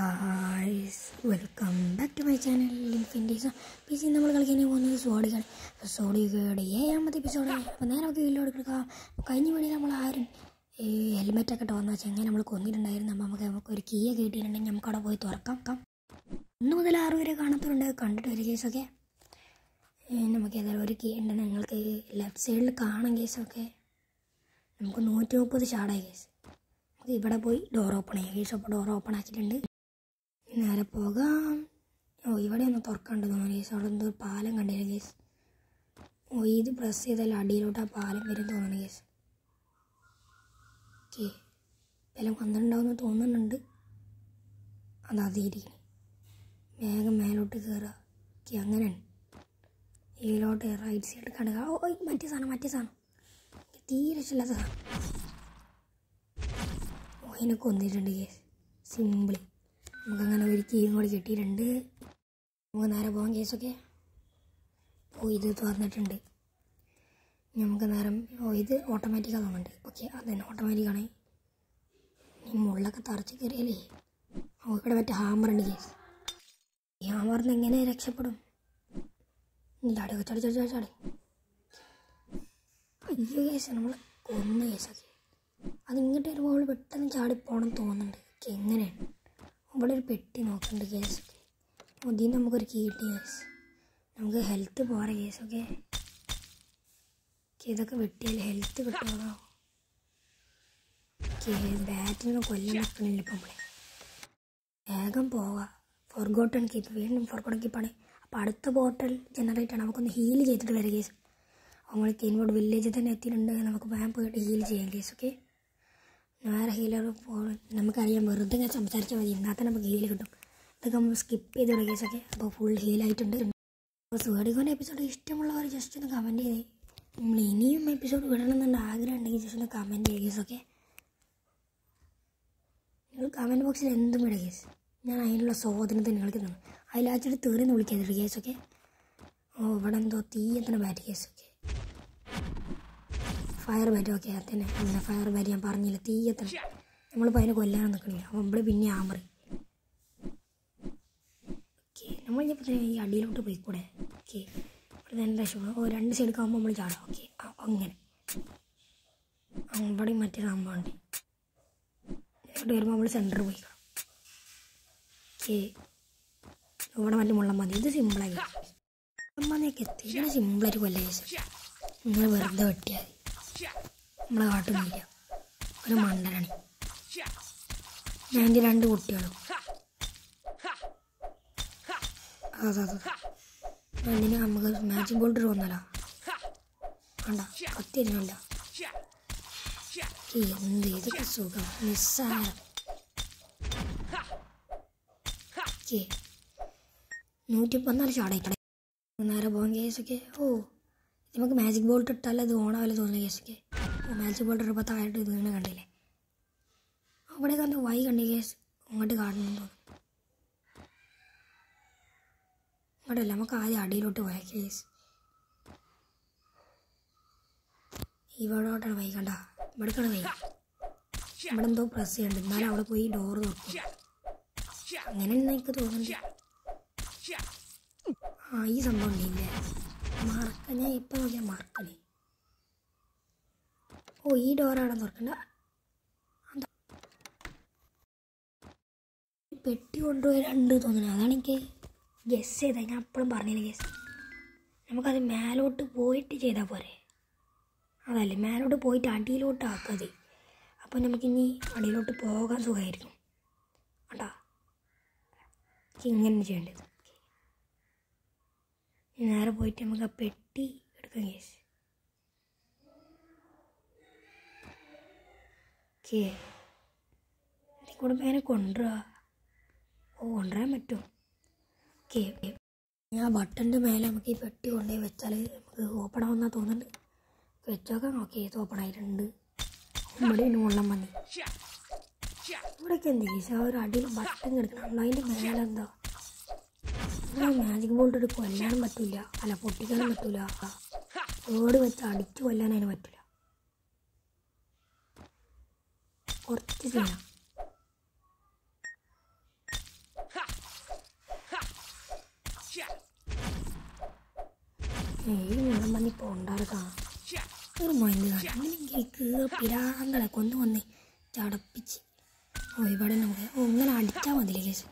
Guys welcome back to my channel Infinities P C നമ്മൾ കളിക്കാൻ പോകുന്നത് സോഡികൾ സോഡികളുടെ ഏഴാമത്തെ എപ്പിസോഡ് അപ്പോൾ നേരെ നമുക്ക് വീട്ടിലോട് കിടക്കാം അപ്പോൾ കഴിഞ്ഞ വീഡിയോയിൽ നമ്മൾ ആരും ഈ ഹെൽമെറ്റൊക്കെ ഇട്ട് വന്ന ചെങ്ങനെ നമ്മൾ കൊന്നിട്ടുണ്ടായിരുന്നു അപ്പോൾ നമുക്ക് നമുക്ക് ഒരു കീയൊക്കെ കിട്ടിയിട്ടുണ്ടെങ്കിൽ നമുക്ക് അവിടെ പോയി തുറക്കാം കം ഒന്ന് മുതൽ ആറ് വരെ കാണാത്തവരുണ്ട് കണ്ടിട്ട് ഒരു കേസൊക്കെ നമുക്ക് ഏതായാലും ഒരു കീ ഉണ്ട് നിങ്ങൾക്ക് ലെഫ്റ്റ് സൈഡിൽ കാണാം കേസൊക്കെ നമുക്ക് നൂറ്റി മുപ്പത് ഷാടായി കേസ് നമുക്ക് ഇവിടെ പോയി ഡോർ ഓപ്പൺ ചെയ്യാം കേസ് അപ്പോൾ ഡോർ ഓപ്പൺ ആക്കിയിട്ടുണ്ട് നേരെ പോകാം ഓ ഇവിടെ ഒന്ന് തുറക്കാണ്ട് തോന്നുന്നു കേസ് അവിടെ എന്തോ ഒരു പാലം കണ്ടില്ല കേസ് ഓ ഇത് പ്രസ് ചെയ്താൽ അടിയിലോട്ട് ആ പാലം വരും തോന്നുന്നു കേസ് ഓക്കെ വില പന്ത്രണ്ടാവുമെന്ന് തോന്നുന്നുണ്ട് അതാതിരിക്കണേ വേഗം മേലോട്ട് കയറുക ഓക്കെ അങ്ങനെയാണ് ഇതിലോട്ട് റൈറ്റ് സൈഡ് കടക ഓ ഓയ്, മറ്റേ സാധനം മറ്റേ സാധനം എനിക്ക് തീരെ ഇഷ്ടമില്ലാത്ത സാധനം ഓ അതിനെ കൊന്നിട്ടുണ്ട് കേസ് സിമ്പിളി നമുക്കങ്ങനെ ഒരു കീയും കൂടി കിട്ടിയിട്ടുണ്ട് നമുക്ക് നേരെ പോകാൻ കേസൊക്കെ ഓ ഇത് തുറന്നിട്ടുണ്ട് നമുക്ക് നേരം ഓ ഇത് ഓട്ടോമാറ്റിക്കാണ് തോന്നുന്നുണ്ട് ഓക്കെ അത് തന്നെ ഓട്ടോമാറ്റിക്കാണ് ഈ മുള്ളൊക്കെ തറച്ച് കയറിയാലേ ഓ ഇവിടെ മറ്റേ ഹാമറുണ്ട് കേസ് ഈ ഹാമറിന് എങ്ങനെ രക്ഷപ്പെടും ചാടി ചാടി ചാടി ചാടി ചാടി അയ്യോ കേസ് നമ്മൾ കൊന്ന കേസൊക്കെ അത് ഇങ്ങോട്ട് വരുമ്പോൾ അവൾ പെട്ടെന്ന് ചാടി പോകണം തോന്നുന്നുണ്ട് ഓക്കെ എങ്ങനെയാണ് ഇവിടെ ഒരു പെട്ടി നോക്കുന്നുണ്ട് കേസ് ഒക്കെ ഇതിൽ നമുക്കൊരു കീ കിട്ടി കേസ് നമുക്ക് ഹെൽത്ത് പോരാ കേസൊക്കെ ഇതൊക്കെ വെട്ടിയാൽ ഹെൽത്ത് കിട്ടുമോ ഓക്കെ ബാറ്റിനൊന്നും കൊല്ലം നിൽക്കണില്ല ഇപ്പം നമ്മളെ വേഗം പോവാം ഫോർഗോട്ടൺ കീപ്പ് വീണ്ടും ഫോർഗോട്ടൺ കീപ്പാണ് അപ്പോൾ അടുത്ത ബോട്ടൽ ജനറേറ്റ് ആണ് നമുക്കൊന്ന് ഹീൽ ചെയ്തിട്ട് വരാം കേസ് നമ്മൾ കെയിൻബോർഡ് വില്ലേജിൽ തന്നെ എത്തിയിട്ടുണ്ട് നമുക്ക് വേഗം പോയിട്ട് ഹീൽ ചെയ്യാം കേസ് ഓക്കെ വേറെ ഹീലർ പോ നമുക്കറിയാം വെറുതെ ഇങ്ങനെ സംസാരിച്ചാൽ മതി എന്നാൽ തന്നെ നമുക്ക് ഹീൽ കിട്ടും ഇതൊക്കെ നമ്മൾ സ്കിപ്പ് ചെയ്തിടും കേസൊക്കെ അപ്പോൾ ഫുൾ ഹീലായിട്ടുണ്ട് അപ്പോൾ സുഹടികോൻ്റെ എപ്പിസോഡ് ഇഷ്ടമുള്ളവർ ജസ്റ്റ് ഒന്ന് കമൻറ്റ് ചെയ്തേ നമ്മൾ ഇനിയും എപ്പിസോഡ് വിടണമെന്നുള്ള ആഗ്രഹം ഉണ്ടെങ്കിൽ ജസ്റ്റ് ഒന്ന് കമൻറ്റ് ചെയ്യുക കേസൊക്കെ നിങ്ങൾ കമൻറ്റ് ബോക്സിൽ എന്തും വിടുക കേസ് ഞാൻ അതിനുള്ള സ്വാതന്ത്ര്യം നിങ്ങൾക്ക് തന്നു അതിലാച്ചിട്ട് തെറിന്ന് വിളിക്കാതിട്ട് കേസൊക്കെ ഓ ഇവിടെ എന്തോ തീ എത്തണ ബാറ്റ് കേസൊക്കെ ഫയർ ബാറ്റ് ഓക്കെ അതന്നെ അങ്ങനെ ഫയർ ബാറ്റ് ഞാൻ പറഞ്ഞില്ല തീ എത്തണം നമ്മളിപ്പോൾ അതിനെ കൊല്ലാൻ നിൽക്കണില്ല അപ്പോൾ നമ്മൾ പിന്നെ ആമറി ഓക്കെ നമ്മളിപ്പോൾ തന്നെ ഈ അടിയിലോട്ട് പോയിക്കൂടെ ഓക്കെ ഇവിടെ തന്നെ രക്ഷപ്പെടും ഓ രണ്ട് സൈഡ് ആകുമ്പോൾ നമ്മൾ ചാടാം ഓക്കെ അങ്ങനെ ആ, ഇവിടെയും മറ്റേ സംഭവം ഉണ്ട് ഇവിടെ വരുമ്പോൾ നമ്മൾ സെൻറ്ററിൽ പോയിക്കണം ഓക്കെ ഇവിടെ മറ്റേ മുള്ളം മതി ഇത് സിമ്പിളായി മുള്ളം മതിയൊക്കെ എത്തി ഇങ്ങനെ സിമ്പിളായിട്ട് കൊല്ല കേസ് ഇങ്ങനെ വെറുതെ വെട്ടിയാൽ മതി നമ്മളെ കാട്ടുന്നില്ല ഒരു മണ്ടനാണ് ഞാൻ എൻ്റെ രണ്ട് കുട്ടികളും അതെ അതെ എന്തിനാ നമുക്ക് മാച്ചിങ് ബോൾട്ട് തോന്നല വേണ്ട കത്തി തരുന്നില്ല എന്ത് ഇതൊക്കെ സുഖം നിസ്സാരം ഓക്കെ നൂറ്റി പതിനാല് ഷാടായി നേരെ പോകാൻ കേസൊക്കെ ഓ ഇത് നമുക്ക് മാജിക് ബോൾട്ട് ഇട്ടാൽ അത് ഓണാവില്ല തോന്നുന്ന കേസൊക്കെ ഓ മാജിക് ബോൾട്ട് ഇടുമ്പോൾ താഴോട്ട് ഇത് വീണ് കണ്ടില്ലേ അവിടെ കണ്ട് വൈ കണ്ടി കേസ് അങ്ങോട്ട് കാണണം തോന്നുന്നു അങ്ങോട്ടല്ല നമുക്ക് ആദ്യം അടിയിലോട്ട് പോയാൽ കേസ് ഇവിടോട്ടാണ് വൈ കണ്ട ഇവിടേക്കാണ് വൈ ഇവിടെ എന്തോ പ്രസ് ചെയ്യുന്നുണ്ട് എന്നാലും അവിടെ പോയി ഡോറ് തുറക്കും അങ്ങനെ എനിക്ക് തോന്നുന്നുണ്ട് ആ ഈ സംഭവം ഇല്ലേ മറക്ക ഞാൻ ഇപ്പം നോക്കിയാൽ മറക്കണേ ഓ ഈ ഡോറാണ് തുറക്കണ്ട അതാ. പെട്ടി കൊണ്ടുപോയിട്ടുണ്ട് തോന്നുന്നു അതാണ് എനിക്ക് ഗസ് ചെയ്തത് ഞാൻ അപ്പോഴും പറഞ്ഞില്ല ഗസ് നമുക്കത് മേലോട്ട് പോയിട്ട് ചെയ്താൽ പോരെ അതല്ലേ മേലോട്ട് പോയിട്ട് അടിയിലോട്ട് ആക്കാതെ അപ്പോൾ നമുക്കിനി അടിയിലോട്ട് പോകാൻ സുഖമായിരിക്കും കേട്ടാ ഇങ്ങനെ ചെയ്യേണ്ടത് ഇനി നേരെ പോയിട്ട് നമുക്ക് ആ പെട്ടി എടുക്കാം കേസ് ഓക്കെ ഇതിൽ കൂടെ പേനെ കൊണ്ടുവരാ ഓ കൊണ്ടുവരാൻ പറ്റും ഓക്കെ ഞാൻ ബട്ടൻ്റെ മേലെ നമുക്ക് ഈ പെട്ടി കൊണ്ടുപോയി വെച്ചാൽ നമുക്ക് ഓപ്പൺ ആവുന്ന തോന്നുന്നുണ്ട് വെച്ചോക്കാം ഓക്കെ ഇത് ഓപ്പൺ ആയിട്ടുണ്ട് ഇവിടെ ഇനി മുള്ളം മതി ഇവിടെയൊക്കെ എന്ത് കേസ് ആ ഒരു അടിയിൽ ബട്ടൺ കിടക്കണം അതിൻ്റെ മേലെ എന്താ മാജിക് ബോൾട്ട് എടുത്ത് കൊല്ലാനും പറ്റില്ല അല്ല പൊട്ടിക്കാനും പറ്റില്ല ഓട് വെച്ച് അടിച്ച് കൊല്ലാൻ അതിന് പറ്റില്ല കുറച്ച് ചെയ്യണം ഏയ് മുളം പന്നി പോണ്ടാർക്കാ ഒരു മൈൻഡ് കാണാം എനിക്ക് പിരാന്തളെ കൊണ്ടുവന്ന് ചടപ്പിച്ച് ഓ ഇവിടെ നമുക്ക് ഓ ഇങ്ങനെ അടിച്ചാൽ മതിയില്ലേ കേസ്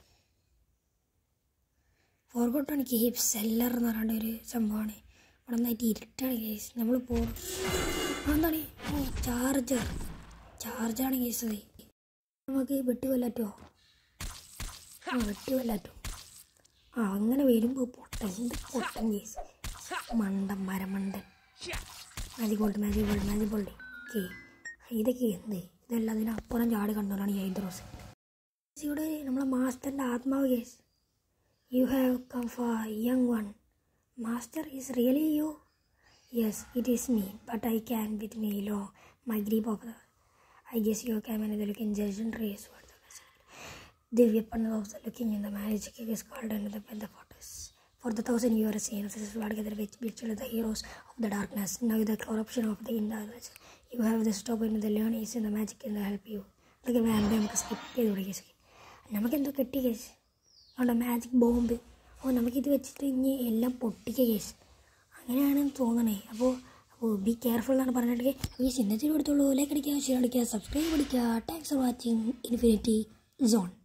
ഫോർഗോട്ടാണ് കേപ്പ് സെല്ലർ എന്ന് പറഞ്ഞ ഒരു സംഭവമാണ് ഇവിടെ നന്നായിട്ട് ഇരുട്ടാണ് കേസ് നമ്മൾ പോകും എന്താണ് ഓ ചാർജർ ചാർജാണ് കേസ് അത് നമുക്ക് വെട്ടി കൊല്ലാറ്റോ ആ വെട്ടി കൊല്ലാറ്റോ ആ അങ്ങനെ വരുമ്പോൾ പൊട്ടൻ എന്ത് പൊട്ടൻ കേസ് മണ്ടൻ മരമണ്ടൻ magic bolt magic bolt magic bolt okay ഇതൊക്കെ എന്ത് ഇതെല്ലാം അതിനപ്പുറം ചാടി കണ്ടോളാണ് ഈ ഐദ്രോസ് ഇവിടെ നമ്മളെ മാസ്റ്ററിൻ്റെ ആത്മാവ് case you have come for young one master is really you yes it is me but I can with me low my grip of I guess you can manage looking judging race The weapon of the looking in the magic is called under the, the photos. For the thousand years, seen this is what together which which are the heroes of the darkness. Now the corruption of the darkness. You have the stop in the learn is in the magic can help you. അതൊക്കെ വേണ്ട നമുക്ക് skip ചെയ്ത് കൊടുക്കുക നമുക്ക് എന്തോ കിട്ടി case അതുകൊണ്ട് magic bomb അപ്പോൾ നമുക്കിത് വെച്ചിട്ട് ഇനി എല്ലാം പൊട്ടിക്കുക കേസ് അങ്ങനെയാണ് തോന്നണേ അപ്പോൾ അപ്പോൾ ബി കെയർഫുൾ എന്നാണ് പറഞ്ഞിട്ട് ഈ ചിഹ്നത്തിൽ കൊടുത്തുള്ളൂ ലൈക്ക് അടിക്കുക ഷെയർ അടിക്കുക സബ്സ്ക്രൈബ് അടിക്കുക thanks for watching infinity zone